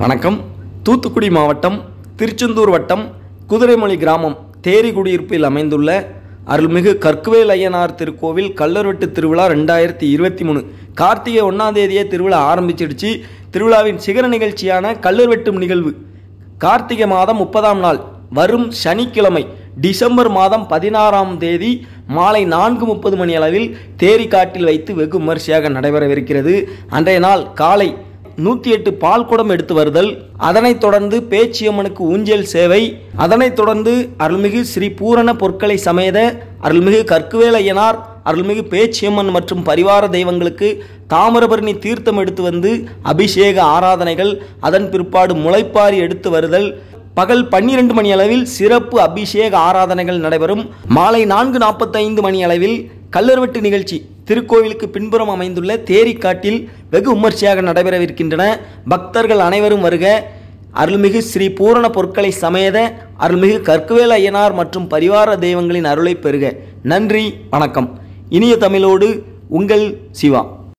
வணக்கம் தூத்துக்குடி மாவட்டம் திருச்செந்தூர் வட்டம் குதிரைமொழி கிராமம் தேரி குடியிருப்பில் அமைந்துள்ள அருள்மிகு கற்குவேல் ஐயனார் திருக்கோவில் கல்லர்வெட்டு திருவிழா ரெண்டாயிரத்தி இருபத்தி மூணு கார்த்திகை ஒன்றாம் தேதியே திருவிழா ஆரம்பிச்சிடுச்சு திருவிழாவின் சிகர நிகழ்ச்சியான கல்லர் வெட்டும் நிகழ்வு கார்த்திகை மாதம் முப்பதாம் நாள் வரும் சனிக்கிழமை டிசம்பர் மாதம் பதினாறாம் தேதி மாலை நான்கு முப்பது மணி அளவில் தேரிக்காட்டில் வைத்து வெகு விமரிசையாக நடைபெறவிருக்கிறது அன்றைய நாள் காலை நூற்றி எட்டு பால் குடம் எடுத்து வருதல் அதனைத் தொடர்ந்து பேச்சியம்மனுக்கு ஊஞ்சல் சேவை அதனைத் தொடர்ந்து அருள்மிகு ஸ்ரீ பூரண பொற்களை சமேத அருள்மிகு கற்குவேல் ஐயனார் அருள்மிகு பேச்சியம்மன் மற்றும் பரிவார தெய்வங்களுக்கு தாமிரபரணி தீர்த்தம் எடுத்து வந்து அபிஷேக ஆராதனைகள் அதன் பிற்பாடு முளைப்பாரி எடுத்து வருதல் பகல் பன்னிரண்டு மணி அளவில் சிறப்பு அபிஷேக ஆராதனைகள் நடைபெறும் மாலை நான்கு நாற்பத்தைந்து மணி அளவில் கல்லர்வெட்டு நிகழ்ச்சி திருக்கோவிலுக்கு பின்புறம் அமைந்துள்ள தேரிக்காட்டில் வெகு விமர்சையாக நடைபெறவிருக்கின்றன பக்தர்கள் அனைவரும் வருக அருள்மிகு ஸ்ரீ பூரண பொருட்களை சமேத அருள்மிகு கற்குவேல ஐயனார் மற்றும் பரிவார தெய்வங்களின் அருளை பெறுக நன்றி வணக்கம் இனிய தமிழோடு உங்கள் சிவா